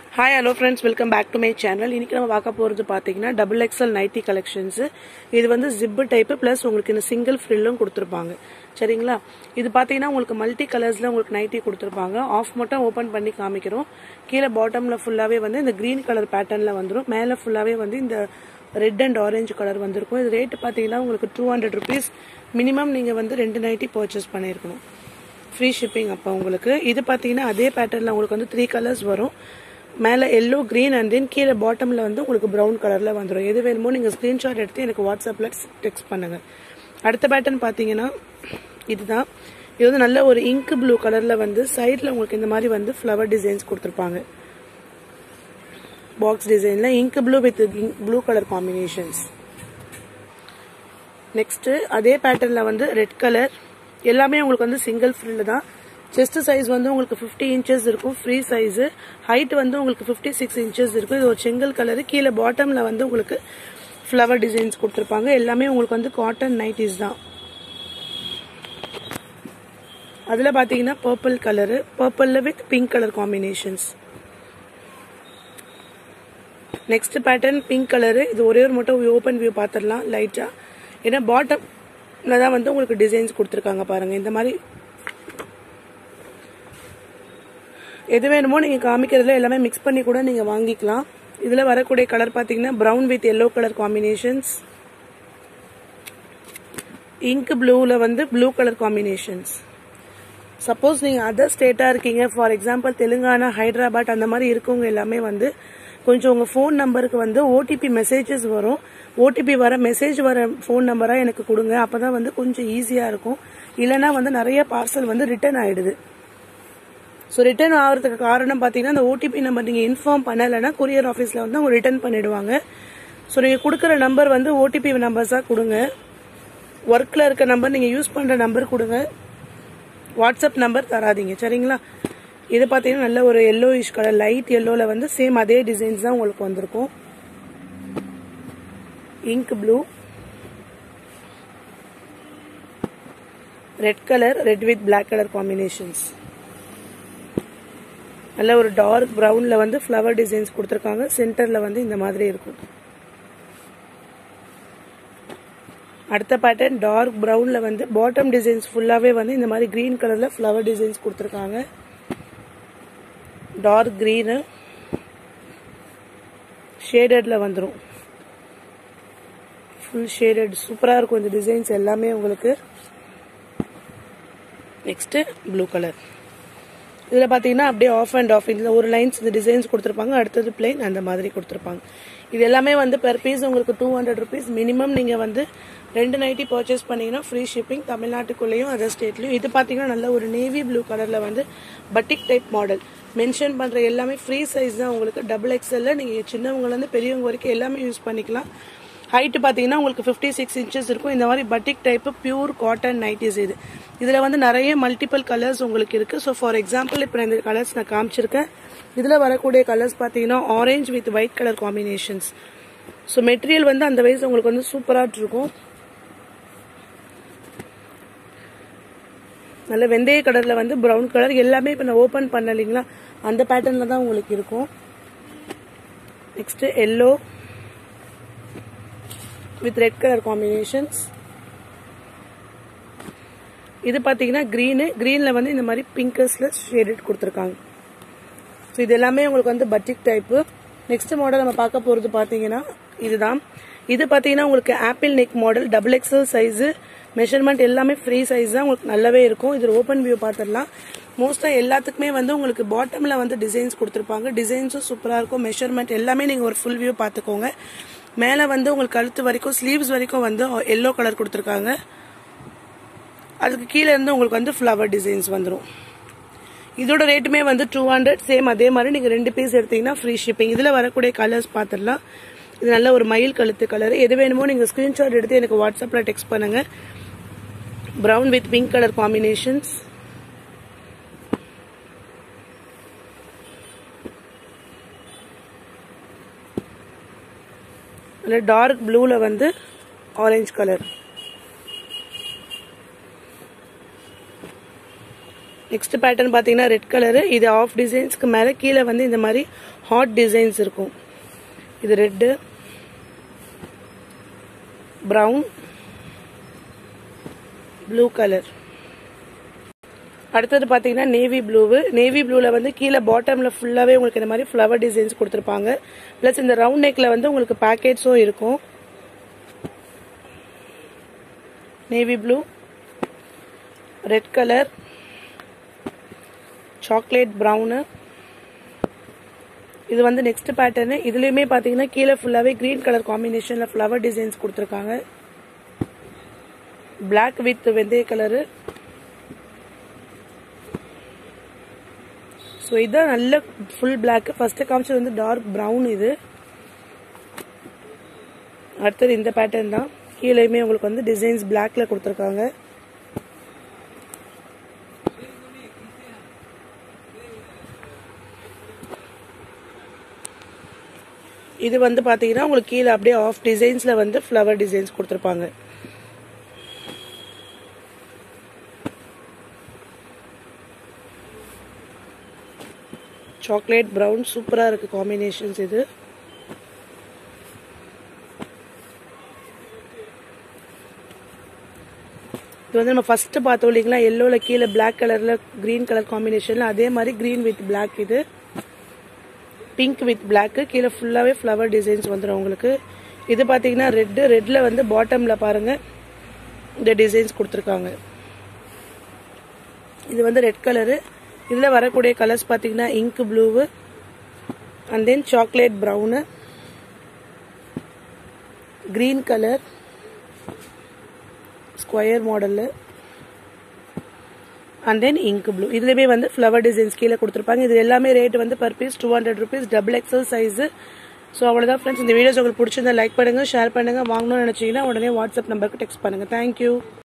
hi hello friends welcome back to my channel இன்னைக்கு நம்ம பார்க்க போகிறது பார்த்தீங்கன்னா டபுள் எக்ஸ்எல் நைட்டி கலெக்ஷன்ஸ் இது வந்து ஜிப்பு டைப்பு ப்ளஸ் உங்களுக்கு இந்த சிங்கிள் ஃப்ரில்லும் கொடுத்துருப்பாங்க சரிங்களா இது பார்த்தீங்கன்னா உங்களுக்கு மல்டி கலர்ஸில் உங்களுக்கு நைட்டி கொடுத்துருப்பாங்க ஆஃப் மட்டும் ஓப்பன் பண்ணி காமிக்கிறோம் கீழே பாட்டமில் ஃபுல்லாகவே வந்து இந்த க்ரீன் கலர் பேட்டர்னில் வந்துடும் மேலே ஃபுல்லாகவே வந்து இந்த ரெட் அண்ட் ஆரஞ்சு கலர் வந்திருக்கும் இது ரேட்டு பார்த்தீங்கன்னா உங்களுக்கு டூ ஹண்ட்ரட் ருபீஸ் மினிமம் நீங்கள் வந்து ரெண்டு நைட்டி பர்ச்சேஸ் பண்ணியிருக்கணும் ஃப்ரீ ஷிப்பிங் அப்போ உங்களுக்கு இது பார்த்தீங்கன்னா அதே பேட்டர்னில் உங்களுக்கு வந்து த்ரீ கலர்ஸ் வரும் மேலே எல்லோ க்ரீன் அண்ட் தென் கீழே பாட்டமில் வந்து உங்களுக்கு ப்ரௌன் கலரில் வந்துடும் எது வேணுமோ நீங்கள் ஸ்க்ரீன்ஷாட் எடுத்து எனக்கு வாட்ஸ்அப்பில் டெக்ஸ்ட் பண்ணுங்கள் அடுத்த பேட்டர்ன் பார்த்தீங்கன்னா இதுதான் இது வந்து நல்ல ஒரு இங்க் ப்ளூ கலரில் வந்து சைடில் உங்களுக்கு இந்த மாதிரி வந்து ஃப்ளவர் டிசைன்ஸ் கொடுத்துருப்பாங்க பாக்ஸ் டிசைனில் ink blue with blue colour combinations next அதே பேட்டர்னில் வந்து ரெட் கலர் எல்லாமே உங்களுக்கு வந்து சிங்கிள் ஃப்ரில் தான் செஸ்ட் சைஸ் வந்து உங்களுக்கு ஃபிஃப்டி இன்ச்சஸ் இருக்கும் ஃப்ரீ சைஸு ஹைட் வந்து உங்களுக்கு ஃபிஃப்டி சிக்ஸ் இன்ச்சஸ் இருக்கும் இது ஒரு செங்கல் கலரு கீழே பாட்டமில் வந்து உங்களுக்கு ஃப்ளவர் டிசைன்ஸ் கொடுத்துருப்பாங்க எல்லாமே உங்களுக்கு வந்து காட்டன் நைட்டிஸ் தான் அதில் பார்த்தீங்கன்னா பர்பிள் கலரு பர்பிளில் with pink colour combinations next pattern pink colour இது ஒரே ஒரு மட்டும் ஓப்பன் வியூ பார்த்துடலாம் லைட்டாக ஏன்னா பாட்டமில் தான் வந்து உங்களுக்கு டிசைன்ஸ் கொடுத்துருக்காங்க பாருங்கள் இந்த மாதிரி எது வேணுமோ நீங்கள் காமிக்கிறதுல எல்லாமே மிக்ஸ் பண்ணி கூட நீங்கள் வாங்கிக்கலாம் இதில் வரக்கூடிய கலர் பார்த்தீங்கன்னா brown with yellow colour combinations ink ப்ளூவில் வந்து ப்ளூ கலர் காம்பினேஷன்ஸ் சப்போஸ் நீங்கள் அதர் ஸ்டேட்டாக இருக்கீங்க ஃபார் எக்ஸாம்பிள் தெலுங்கானா ஹைதராபாத் அந்த மாதிரி இருக்கவங்க எல்லாமே வந்து கொஞ்சம் உங்கள் ஃபோன் நம்பருக்கு வந்து ஓடிபி மெசேஜஸ் வரும் ஓடிபி வர மெசேஜ் வர ஃபோன் நம்பராக எனக்கு கொடுங்க அப்போ தான் வந்து கொஞ்சம் ஈஸியாக இருக்கும் இல்லைனா வந்து நிறைய பார்சல் வந்து ரிட்டர்ன் ஆகிடுது ஸோ ரிட்டர்ன் ஆகிறதுக்கு காரணம் பார்த்தீங்கன்னா அந்த ஓடிபி நம்பர் நீங்கள் இன்ஃபார்ம் பண்ணலைன்னா கொரியர் ஆஃபீஸில் வந்து அவங்க ரிட்டர்ன் பண்ணிடுவாங்க ஸோ நீங்கள் கொடுக்குற நம்பர் வந்து ஓடிபி நம்பர்ஸாக கொடுங்க ஒர்க்கில் இருக்க நம்பர் நீங்கள் யூஸ் பண்ணுற நம்பர் கொடுங்க வாட்ஸ்அப் நம்பர் தராதீங்க சரிங்களா இது பார்த்தீங்கன்னா நல்ல ஒரு எல்லோயிஷ் கலர் லைட் எல்லோவில் வந்து சேம் அதே டிசைன்ஸ் தான் உங்களுக்கு வந்திருக்கும் ink blue red colour red with black colour combinations நல்ல ஒரு டார்க் ப்ரௌனில் வந்து ஃப்ளவர் டிசைன்ஸ் கொடுத்துருக்காங்க சென்டரில் வந்து இந்த மாதிரி இருக்கும் அடுத்த பேட்டர்ன் டார்க் ப்ரௌனில் வந்து பாட்டம் டிசைன்ஸ் ஃபுல்லாகவே வந்து இந்த மாதிரி க்ரீன் கலரில் ஃப்ளவர் டிசைன்ஸ் கொடுத்துருக்காங்க டார்க் க்ரீனு ஷேடடில் வந்துடும் ஃபுல் ஷேடட் சூப்பராக இருக்கும் இந்த டிசைன்ஸ் எல்லாமே உங்களுக்கு நெக்ஸ்ட்டு ப்ளூ கலர் இதில் பார்த்தீங்கன்னா அப்படியே ஆஃப் அண்ட் ஆஃப் இதில் ஒரு லைன்ஸ் இந்த டிசைன்ஸ் கொடுத்துருப்பாங்க அடுத்தது பிளைன் அந்த மாதிரி கொடுத்துருப்பாங்க இது எல்லாமே வந்து பெர் பீஸ் உங்களுக்கு டூ ஹண்ட்ரட் ருபீஸ் மினிமம் நீங்கள் வந்து ரெண்டு நைட்டி பர்ச்சேஸ் பண்ணீங்கன்னா ஃப்ரீ ஷிப்பிங் தமிழ்நாட்டுக்குள்ளேயும் அதர் ஸ்டேட்லையும் இது பார்த்தீங்கன்னா நல்ல ஒரு நேவி ப்ளூ கலரில் வந்து பட்டிக் டைப் மாடல் மென்ஷன் பண்ணுற எல்லாமே ஃப்ரீ சைஸ் தான் உங்களுக்கு டபுள் எக்ஸ்எல்ல நீங்கள் சின்னவங்கலேருந்து பெரியவங்க வரைக்கும் எல்லாமே யூஸ் பண்ணிக்கலாம் ஹைட்டு பார்த்தீங்கன்னா உங்களுக்கு ஃபிஃப்டி சிக்ஸ் இன்ச்சஸ் இருக்கும் இந்த மாதிரி batik type pure cotton nighties இது இதில் வந்து நிறைய மல்டிபிள் கலர்ஸ் உங்களுக்கு இருக்குது ஸோ ஃபார் எக்ஸாம்பிள் இப்போ இந்த கலர்ஸ் நான் காமிச்சிருக்கேன் இதில் வரக்கூடிய கலர்ஸ் பார்த்தீங்கன்னா orange with white colour combinations so material வந்து அந்த வயசு உங்களுக்கு வந்து சூப்பராக இருக்கும் நல்ல வெந்தய கலரில் வந்து ப்ரௌன் கலர் எல்லாமே இப்போ நான் ஓப்பன் பண்ண இல்லைங்களா அந்த பேட்டர்னில் தான் உங்களுக்கு இருக்கும் next yellow with red colour combinations இது பார்த்தீங்கன்னா க்ரீனு க்ரீனில் வந்து இந்த மாதிரி பிங்கர்ஸில் ஷேடட் கொடுத்துருக்காங்க ஸோ இது எல்லாமே உங்களுக்கு வந்து பட்டிக் டைப்பு நெக்ஸ்ட் மாடல் நம்ம பார்க்க போகிறது பார்த்தீங்கன்னா இதுதான் இது பார்த்தீங்கன்னா உங்களுக்கு apple neck model double XL size measurement எல்லாமே ஃப்ரீ சைஸ் தான் உங்களுக்கு நல்லாவே இருக்கும் இது ஓப்பன் வியூ பார்த்துடலாம் மோஸ்ட்டாக எல்லாத்துக்குமே வந்து உங்களுக்கு பாட்டமில் வந்து டிசைன்ஸ் கொடுத்துருப்பாங்க டிசைன்ஸும் சூப்பராக இருக்கும் மெஷர்மெண்ட் எல்லாமே நீங்கள் ஒரு ஃபுல் வியூ பார்த்துக்கோங்க மேலே வந்து உங்களுக்கு கழுத்து வரைக்கும் ஸ்லீவ்ஸ் வரைக்கும் வந்து எல்லோ கலர் கொடுத்துருக்காங்க அதுக்கு கீழே இருந்து உங்களுக்கு வந்து ஃப்ளவர் டிசைன்ஸ் வந்துடும் இதோட ரேட்டுமே வந்து டூ ஹண்ட்ரட் சேம் அதே மாதிரி நீங்கள் ரெண்டு பீஸ் எடுத்தீங்கன்னா ஃப்ரீ ஷிப்பிங் இதில் வரக்கூடிய கலர்ஸ் பார்த்துடலாம் இது நல்ல ஒரு மயில் கழுத்து கலர் எது வேணுமோ நீங்கள் ஸ்க்ரீன்ஷாட் எடுத்து எனக்கு வாட்ஸ்அப்பில் டெக்ஸ்ட் பண்ணுங்கள் brown with pink colour combinations dark ப்ளூவில் வந்து ஆரஞ்சு கலர் நெக்ஸ்ட் பேட்டர்ன் பார்த்தீங்கன்னா ரெட் கலரு இது ஆஃப் டிசைன்ஸ்க்கு மேலே கீழே வந்து இந்த மாதிரி ஹாட் டிசைன்ஸ் இருக்கும் இது ரெட்டு ப்ரௌன் ப்ளூ கலர் அடுத்தது பார்த்தீங்கன்னா நேவி ப்ளூவு நேவி ப்ளூவில் வந்து கீழே பாட்டமில் ஃபுல்லாகவே உங்களுக்கு இந்த மாதிரி ஃப்ளவர் டிசைன்ஸ் கொடுத்துருப்பாங்க ப்ளஸ் இந்த ரவுண்ட் நெக்கில் வந்து உங்களுக்கு பேக்கெட்ஸும் இருக்கும் navy blue red colour chocolate brown இது வந்து நெக்ஸ்ட் பேட்டர்னு இதுலேயுமே பார்த்தீங்கன்னா கீழே ஃபுல்லாகவே க்ரீன் கலர் காம்பினேஷனில் ஃப்ளவர் டிசைன்ஸ் கொடுத்துருக்காங்க பிளாக் வித் வெந்தய கலரு ஸோ இதுதான் நல்ல ஃபுல் பிளாக் ஃபர்ஸ்ட் காமிச்சது வந்து டார்க் ப்ரௌன் இது அடுத்தது இந்த பேட்டர்ன் தான் கீழேயுமே உங்களுக்கு வந்து டிசைன்ஸ் பிளாக்ல கொடுத்துருக்காங்க இது வந்து பாத்தீங்கன்னா உங்களுக்கு கீழே அப்படியே ஆஃப் டிசைன்ஸ்ல வந்து ஃப்ளவர் டிசைன்ஸ் கொடுத்துருப்பாங்க சாக்லேட் ப்ரௌன் சூப்பராக இருக்குது காம்பினேஷன்ஸ் இது இது வந்து நம்ம ஃபர்ஸ்ட் பார்த்தோம் இல்லைங்களா எல்லோவில் கீழே பிளாக் கலரில் க்ரீன் கலர் காம்பினேஷனில் அதே மாதிரி க்ரீன் வித் பிளாக் இது பிங்க் வித் பிளாக்கு கீழே ஃபுல்லாகவே ஃப்ளவர் டிசைன்ஸ் வந்துடும் உங்களுக்கு இது பார்த்தீங்கன்னா ரெட்டு ரெட்டில் வந்து பாட்டமில் பாருங்கள் இந்த டிசைன்ஸ் கொடுத்துருக்காங்க இது வந்து ரெட் கலரு இதில் வரக்கூடிய கலர்ஸ் பார்த்தீங்கன்னா ink blue and then chocolate brown green colour square model and then ink blue இதுலேயுமே வந்து ஃப்ளவர் டிசைன்ஸ் கீழே கொடுத்துருப்பாங்க இது எல்லாமே ரேட் வந்து per piece two hundred rupees double XL size so அவ்வளோதான் ஃப்ரெண்ட்ஸ் இந்த வீடியோஸ் உங்களுக்கு பிடிச்சிருந்தா லைக் பண்ணுங்கள் ஷேர் பண்ணுங்கள் வாங்கணும்னு நினச்சிங்கன்னா உடனே வாட்ஸ்அப் நம்பருக்கு டெக்ஸ்ட் பண்ணுங்கள் தேங்க்யூ